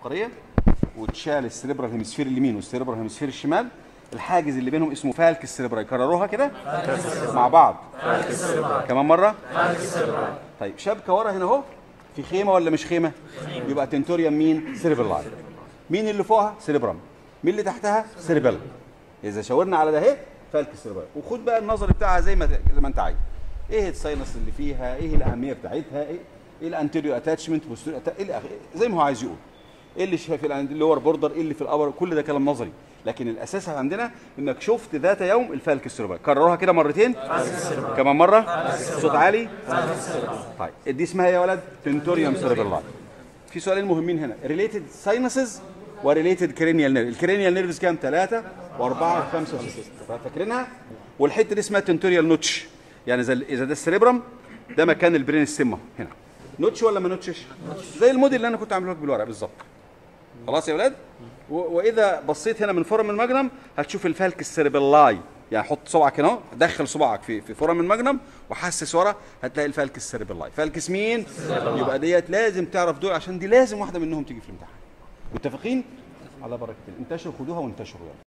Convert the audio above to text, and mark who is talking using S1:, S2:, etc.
S1: الفقريه وتشال السريبرال هيمسفير اليمين والسريبرال هيمسفير الشمال الحاجز اللي بينهم اسمه فالك السريبراي كرروها كده مع بعض كمان مره طيب شبكه ورا هنا اهو في خيمه ولا مش خيمه يبقى تنتوريوم مين سيريبرال مين اللي فوقها سيريبرام مين اللي تحتها سيريبل اذا شاورنا على ده اهي فالك السيريبرال وخد بقى النظر بتاعها زي ما زي ما انت عايز ايه الساينس اللي فيها ايه الاهميه بتاعتها ايه ايه الانتيريو اتاتشمنت الى اخره زي ما هو عايز يقول ايه اللي في اللور بوردر ايه اللي في الابر كل ده كلام نظري لكن الاساس عندنا انك شفت ذات يوم الفالك السيربال كرروها كده مرتين كمان مره صوت عالي طيب دي اسمها ايه يا ولد تنتوريوم سيربيلاي في سؤالين مهمين هنا ريليتد ساينسز وريليتد كرينيال نيرف الكرينيال نيرفز كام 3 و4 و5 و6 فاكرينها والحته دي اسمها تنتوريال نوتش يعني اذا اذا ده السريبرم ده مكان البرين ستيم هنا نوتش ولا ما نوتشش زي الموديل اللي انا كنت عامله لك بالورقه بالظبط خلاص يا ولاد و- واذا بصيت هنا من فورم المجنم هتشوف الفالك السيربيلاي يعني حط صبعك هنا اهو، دخل صباعك في في فورم المجنم وحسس ورا هتلاقي الفالك السيربيلاي فالكس مين يبقى ديت لازم تعرف دول عشان دي لازم واحده منهم تيجي في الامتحان متفقين على بركه الله انتشروا خدوها وانتشروا يلا